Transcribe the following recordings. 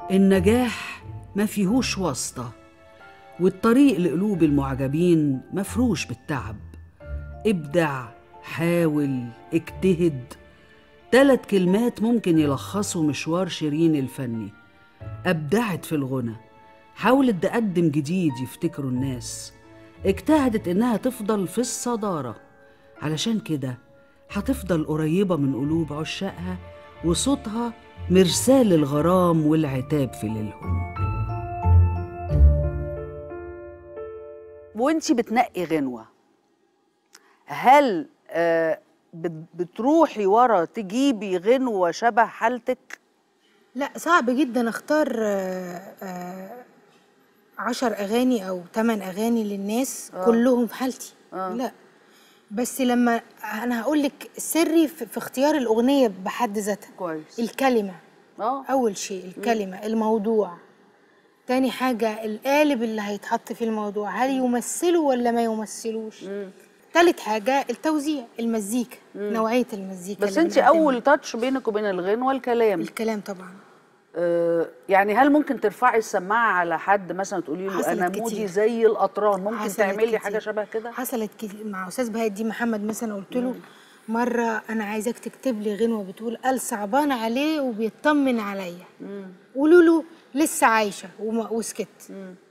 النجاح ما فيهوش واسطة والطريق لقلوب المعجبين مفروش بالتعب ابدع حاول اجتهد تلات كلمات ممكن يلخصوا مشوار شيرين الفني أبدعت في الغنى حاولت تقدم جديد يفتكروا الناس اجتهدت إنها تفضل في الصدارة علشان كده هتفضل قريبة من قلوب عشاقها وصوتها مرسال للغرام والعتاب في ليلهم وانتي بتنقي غنوة هل آه بت- بتروحي ورا تجيبي غنوة شبه حالتك؟ لا صعب جدا اختار آه، آه، عشر اغاني او ثمان اغاني للناس كلهم في حالتي لا بس لما انا هقول لك سري في في اختيار الاغنيه بحد ذاتها كويس الكلمه اه اول شيء الكلمه الموضوع تاني حاجه القالب اللي هيتحط في الموضوع هل يمثله ولا ما يمثلوش تالت حاجه التوزيع المزيكا نوعيه المزيكا بس اللي انتي بنقدمها. أول تاتش بينك وبين الغنوة الكلام الكلام طبعا آه يعني هل ممكن ترفعي السماعة على حد مثلا تقولي له حصلت أنا كتير. مودي زي الأطران ممكن حصلت تعملي كتير. حاجة شبه كده؟ حصلت كتير مع استاذ بهاء الدين محمد مثلا قلت له مره انا عايزاك تكتب لي غنوه بتقول قال صعبان عليه وبيطمن عليا قولوا له لسه عايشه وما- وسكت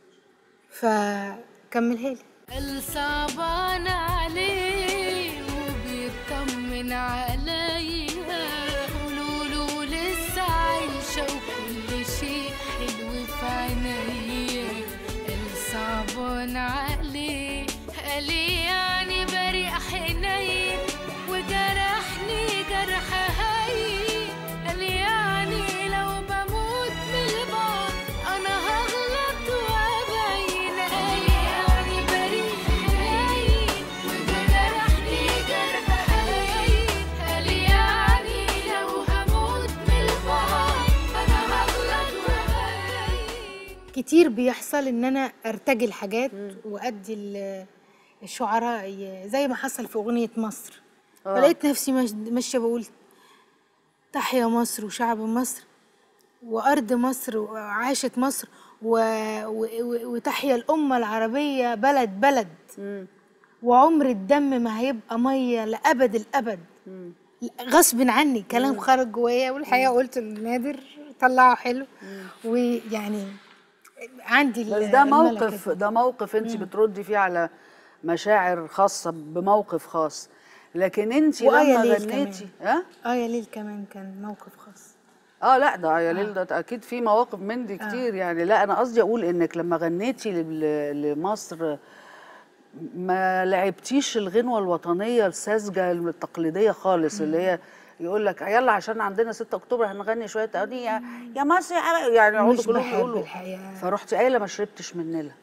فكملها لي قال صعبان عليه وبيطمن عليا قولوله لسه عايشة وكل شيء حلو في عينيا قال صعبان عليه قال يعني بريء حنين وجرحني جرح هين قال يعني لو بموت من البعد انا هغلط وابين قال يعني بريء حنين وجرحني جرح هين قال يعني لو هموت من البعد انا هغلط وابين كتير بيحصل ان انا ارتجل حاجات وادي ال- الشعراء ي- زي ما حصل في اغنيه مصر فلقيت نفسي ماش- ماشيه بقول تحيا مصر وشعب مصر وارض مصر وعاشت مصر و... و... و... وتحيا الامه العربيه بلد بلد وعمر الدم ما هيبقى ميه لابد الابد غصب عني كلام خرج جوايا والحقيقه قلت لنادر طلعه حلو ويعني عندي بس ال- ده الملكة موقف دي. ده موقف انت بتردي فيه على مشاعر خاصة بموقف خاص لكن انت وآية لما ليل غنيتي ها؟ اه يا ليل كمان كان موقف خاص اه لا ده يا ليل ده اكيد في مواقف من دي كتير يعني لا انا قصدي اقول انك لما غنيتي لل- لمصر ما لعبتيش الغنوه الوطنيه الساذجه التقليديه خالص اللي هي يقول لك يلا عشان عندنا 6 اكتوبر هنغني شويه اغاني يا يا مصر يا- يعني يقعدوا مش كلهم بحب يقولوا الحقيقة. فرحتي قايله ما شربتش من نيلها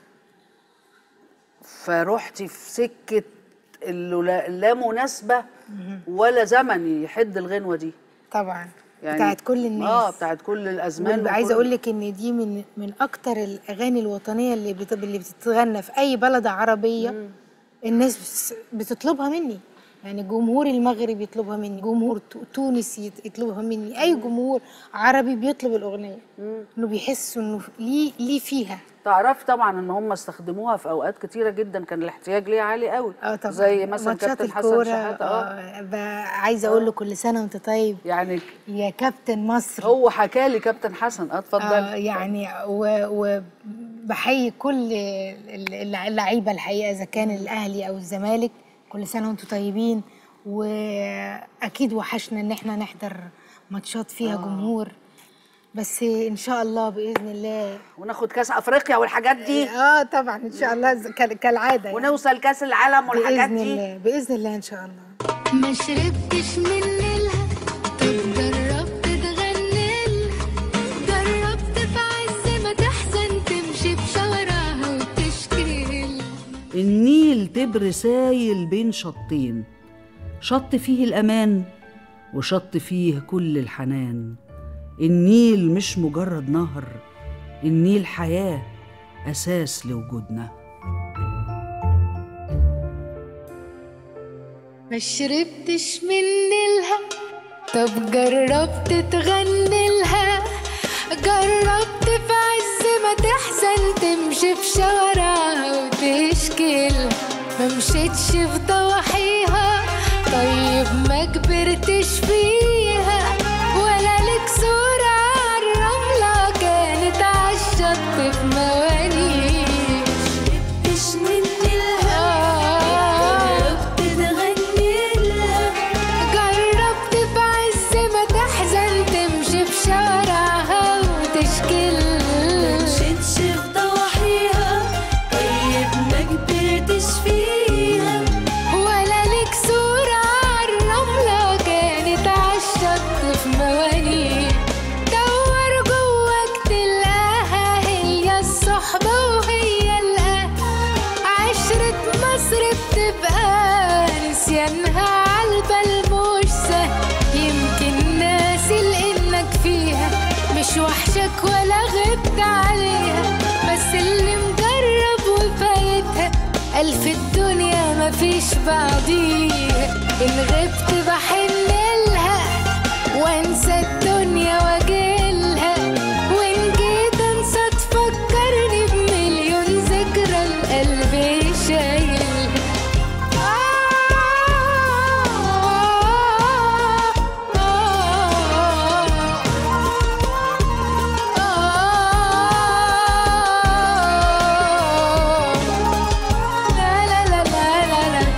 فرحتي في سكه اللي لا, لا مناسبه ولا زمن يحد الغنوه دي طبعا يعني بتاعت كل الناس اه بتاعت كل الازمان عايزه وكل- اقول لك ان دي من من اكتر الاغاني الوطنيه اللي بت... اللي بتتغنى في اي بلد عربيه الناس بس- بتطلبها مني يعني جمهور المغرب يطلبها مني جمهور تو- تونس يت- يطلبها مني اي جمهور عربي بيطلب الاغنيه انه بيحس انه ليه ليه فيها تعرف طبعا ان هم استخدموها في اوقات كتيره جدا كان الاحتياج ليها عالي قوي اه طبعا زي مثلا ماتشات كابتن حسن الكورة، شحاته اه اه ب- عايزه اقول له كل سنه وانت طيب يعني يا كابتن مصر هو حكى لي كابتن حسن اه آه اتفضل يعني وبحيي كل ال- اللعيبه الحقيقه اذا كان الاهلي او الزمالك كل سنه وانتم طيبين واكيد وحشنا ان احنا نحضر ماتشات فيها جمهور بس ان شاء الله باذن الله وناخد كاس افريقيا والحاجات دي اه طبعا ان شاء الله ز- كال- كالعاده يعني. ونوصل كاس العالم والحاجات باذن دي الله باذن الله ان شاء الله ما شربتش من نيلها طب جربت تغني لها جربت في عز ما تحزن تمشي بشوارعها وتشكي لها النيل تبر سايل بين شطين شط فيه الأمان وشط فيه كل الحنان النيل مش مجرد نهر النيل حياة أساس لوجودنا ما شربتش من نيلها طب جربت تغني لها جربت في عز ما تحزن تمشي في شوارعها وتشكل ما مشيتش في ضواحيها طيب ما كبرتش فيها ولا لك صورة عالرملة كانت عالشط في موانيش مش من الهوا تتغني لها جربت في عز ما تحزن تمشي في شوارعها وتشكل مشيتش في ضواحيها طيب ما كبرتش فيها ولا لك صورة عالرملة كانت عالشط في مواني دور جواك تلاقاها هي الصحبة وهي الأهل عشرة مصر بتبقى نسيانها عالبال مش سهل يمكن ناسي لإنك فيها مش وحشك ولا غبت عليها بس اللي مجرب وفايتها ألف الدنيا مفيش بعديها إن غبت بحن لها وانسى الدنيا واجيلها وإن جيت انسى تفكرني بمليون ذكرى القلب شايلها لا لا لا لا لا لا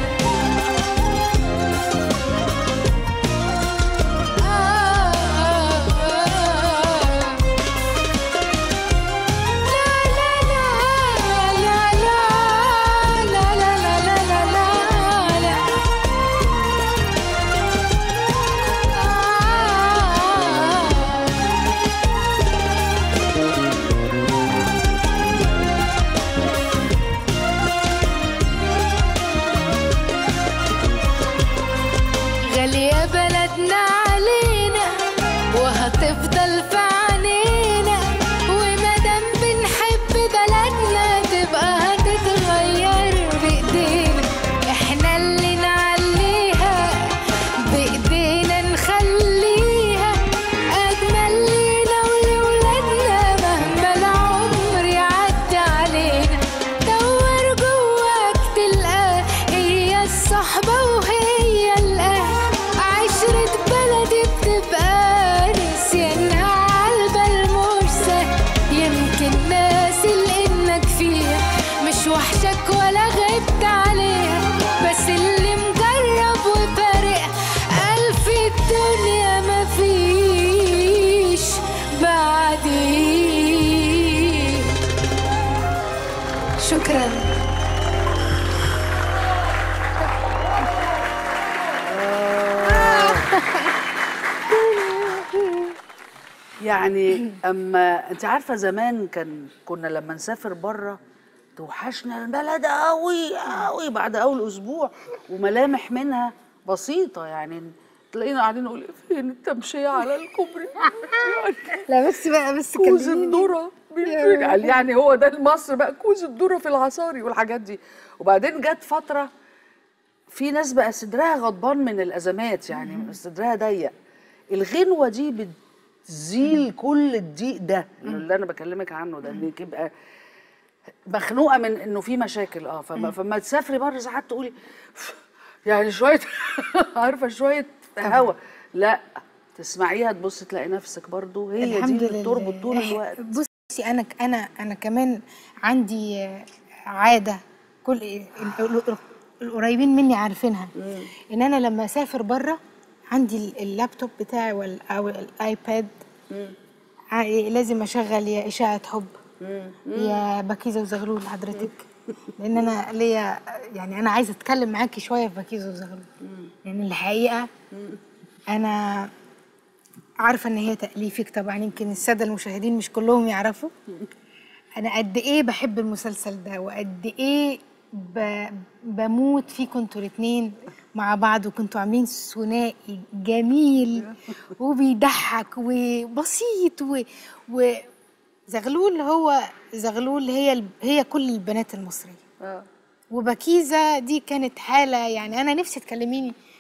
غالية بلدنا علينا وهتفضل في عينينا ومادام بنحب بلدنا تبقى هتتغير بإيدينا احنا اللي نعليها بإيدينا نخليها أجمل لينا ولولادنا مهما العمر يعدي علينا دور جواك تلقى هي الصحبة وهي الأهل عشرة بلدي بتبقى نسيانها عالبال مش سهل يمكن ناسي لإنك فيها مش وحشك ولا غبت عليها بس اللي مجرب وفارق ألف الدنيا مفيش بعديه شكراً يعني اما انت عارفه زمان كان كنا لما نسافر بره توحشنا البلد قوي قوي بعد اول اسبوع وملامح منها بسيطه يعني تلاقينا قاعدين نقول فين التمشيه على الكوبري يعني لا بس بقى بس كوز كلميني. الذره بيفرق. قال يعني هو ده مصر بقى كوز الذره في العصاري والحاجات دي وبعدين جت فتره في ناس بقى صدرها غضبان من الازمات يعني صدرها ضيق الغنوه دي بتزيل كل الضيق ده اللي انا بكلمك عنه ده انك يبقى مخنوقه من انه في مشاكل اه فما, فما تسافري بره ساعات تقولي يعني شويه عارفه شويه هوا لا تسمعيها تبص تلاقي نفسك برضو هي دي الحمد اللي لله بتربط طول إح- الوقت بصي انا انا انا كمان عندي آه، عاده كل ال- ال- القريبين مني عارفينها ان انا لما اسافر بره عندي ال- اللابتوب بتاعي وال او الايباد ع- لازم اشغل يا اشاعه حب يا بكيزه وزغلول حضرتك لان انا ليا يعني انا عايزه اتكلم معاكي شويه في بكيزه وزغلول لان الحقيقه انا عارفه ان هي تاليفك طبعا يمكن الساده المشاهدين مش كلهم يعرفوا انا قد ايه بحب المسلسل ده وقد ايه ب... بموت فيكم انتوا الاتنين مع بعض وكنتوا عاملين ثنائي جميل وبيضحك وبسيط و... و... زغلول هو زغلول هي ال... هي كل البنات المصريه آه. وبكيزه دي كانت حاله يعني انا نفسي تكلميني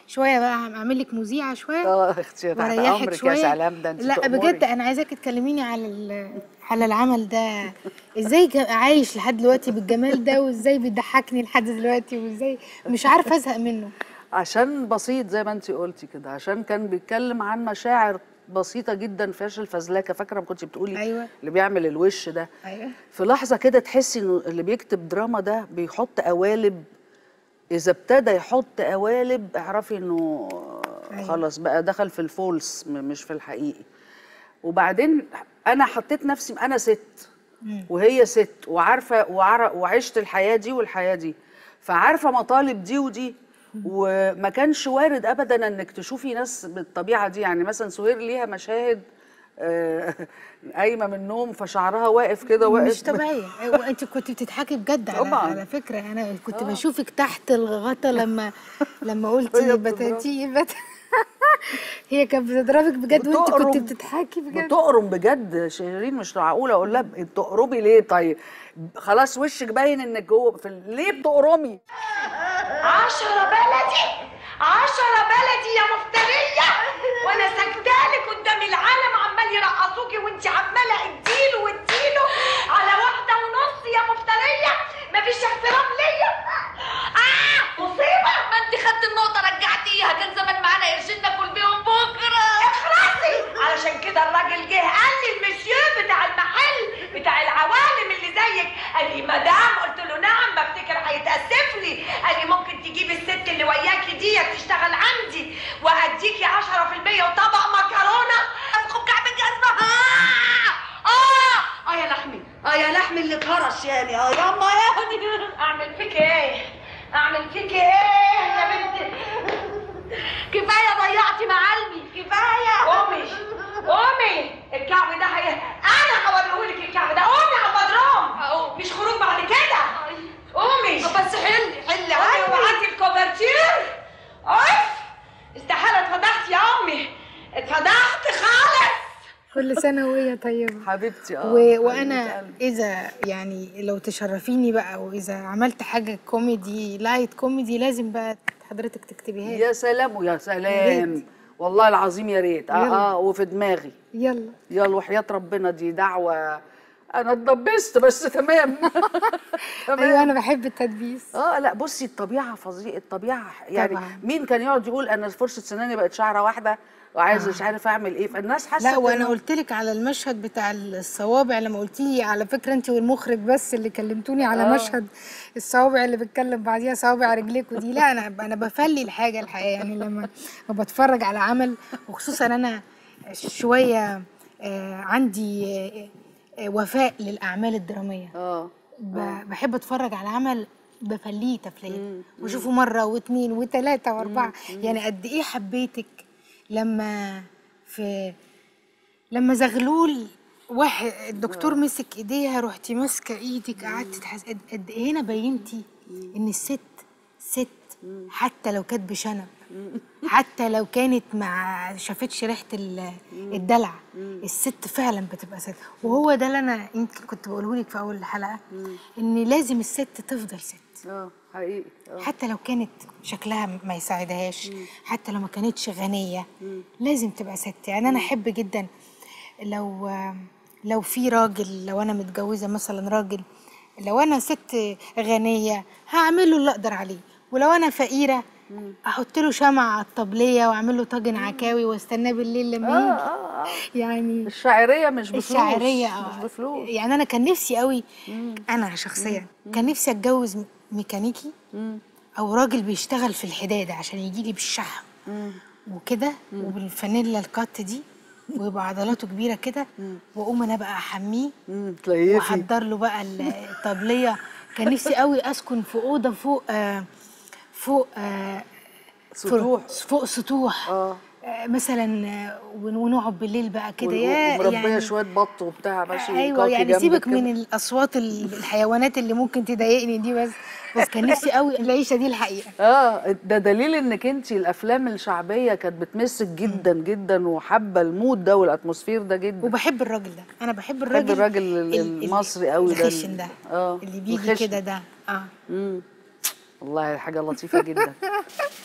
شويه بقى اعمل لك مذيعه شويه اه اختي تحت واريحك امرك شويه يا سلام ده انت لا تأمري. بجد انا عايزاك تكلميني على ال- على العمل ده ازاي جا- عايش لحد دلوقتي بالجمال ده وازاي بيضحكني لحد دلوقتي وازاي مش عارفه ازهق منه عشان بسيط زي ما انت قلتي كده عشان كان بيتكلم عن مشاعر بسيطة جدا فيهاش الفزلكة فاكرة ما كنتي بتقولي أيوة. اللي بيعمل الوش ده ايوه في لحظة كده تحسي انه اللي بيكتب دراما ده بيحط قوالب إذا ابتدى يحط قوالب اعرفي انه أيوة. خلاص بقى دخل في الفولس م- مش في الحقيقي وبعدين انا حطيت نفسي انا ست وهي ست وعارفه وعر- وعشت الحياه دي والحياه دي فعارفه مطالب دي ودي وما كانش وارد ابدا انك تشوفي ناس بالطبيعه دي يعني مثلا سهير ليها مشاهد آه، قايمه من النوم فشعرها واقف كده واقف مش طبيعيه وانت كنت بتضحكي بجد على, طبعاً. على فكره انا كنت بشوفك تحت الغطا لما لما هي قلتي بتضرب. بتاتي بت... هي كانت بتضربك بجد وانت كنت بتقرم. بتضحكي بجد بتقرم بجد شيرين مش معقوله اقول لها بتقربي ليه طيب خلاص وشك باين انك جوه في ال- ليه بتقرمي عشرة بلدي عشرة بلدي يا مفترية وانا سجدالك قدام العالم عمال يرقصوكي وانت عمالة اديله واديله على واحدة ونص يا مفترية مفيش احترام ليا اه مصيبة ما انت خدت النقطة رجعتيها كان زمان معانا قرشين ناكل بيهم بكرة اخرسي علشان كده الراجل جه قال لي المسيو بتاع المحل بتاع العوالم اللي زيك قال لي مدام قلت له نعم بفتكر هيتأسف لي قال لي ممكن تجيبي الست اللي وياكي دي تشتغل عندي واديكي 10% وطبق مكرونه اسكب كعب الجزمه اه اه اه يا لحمي اه يا لحمي اللي اتهرش يعني اه ياما يعني اعمل فيك ايه اعمل فيك ايه يا بنتي كفايه ضيعتي معلمي كفايه قومي قومي الكعب ده هي انا هوريهولك الكعب ده قومي يا بدرام مش خروج بعد كده قومي بس حلي حلي قومي وبعتي الكوفرتير اوف استحاله اتفضحت يا امي اتفضحت خالص كل سنه وهي طيبه حبيبتي اه و... حبيبة وانا قلبي. اذا يعني لو تشرفيني بقى واذا عملت حاجه كوميدي لايت كوميدي لازم بقى حضرتك تكتبيها لي. يا سلام ويا سلام والله العظيم يا ريت اه يلا. اه وفي دماغي يلا يلا وحياة ربنا دي دعوة أنا اتدبست بس تمام ايوه انا بحب التدبيس اه لا بصي الطبيعة فظيعة الطبيعة يعني طبعاً. مين كان يقعد يقول أنا فرشة سناني بقت شعرة واحدة وعايز مش عارف أعمل إيه فالناس حاسة لا وانا إنه- قلت لك على المشهد بتاع الصوابع لما قلت لي على فكره انت والمخرج بس اللي كلمتوني على آه. مشهد الصوابع اللي بتكلم بعديها صوابع رجليك ودي لا انا انا بفلي الحاجه الحقيقه يعني لما لما بتفرج على عمل وخصوصا انا شويه آه، عندي آه، آه، وفاء للاعمال الدراميه اه ب- بحب اتفرج على عمل بفليه تفليه واشوفه مره واثنين وثلاثه واربعه يعني قد ايه حبيتك لما في لما زغلول واحد الدكتور مسك ايديها رحتي ماسكه ايدك قعدتي تحس قد- قد ايه هنا بينتي ان الست ست حتى لو كانت بشنب حتى لو كانت ما شافتش ريحه ال- الدلع الست فعلا بتبقى ست وهو ده اللي انا يمكن كنت بقوله لك في اول الحلقه ان لازم الست تفضل ست اه حقيقي آه. حتى لو كانت شكلها ما يساعدهاش حتى لو ما كانتش غنية لازم تبقى ست يعني أنا أحب جدا لو لو في راجل لو أنا متجوزة مثلا راجل لو أنا ست غنية هعمله اللي أقدر عليه ولو أنا فقيرة أحط له شمع على الطبلية وأعمل له طاجن عكاوي واستناه بالليل لما آه, يجي آه, آه. يعني الشاعرية مش بفلوس الشاعرية مش اه بفلوس يعني انا كان نفسي قوي انا شخصيا كان نفسي اتجوز م- ميكانيكي او راجل بيشتغل في الحداده عشان يجي لي بالشحم وكده وبالفانيلا القط دي ويبقى عضلاته كبيره كده واقوم انا بقى احميه مم، تليفي واحضر له بقى ال- الطبليه كان نفسي قوي اسكن في اوضه فوق آه فوق آه سطوح فوق سطوح اه آه، مثلا آه، ون- ونقعد بالليل بقى كده و- يا ومربية يعني شوية بط وبتاع ماشي ايوه كاكي يعني جنبك سيبك كده. من الاصوات ال- الحيوانات اللي ممكن تضايقني دي بس بس كان نفسي قوي العيشه دي الحقيقه اه ده دليل انك انت الافلام الشعبيه كانت بتمسك جدا جدا وحابه المود ده والاتموسفير ده جدا وبحب الراجل ده انا بحب بحب الراجل الراجل ال- ال- ال- المصري قوي ده الخشن ده اه اللي بيجي الخشن. كده ده اه امم والله حاجه لطيفه جدا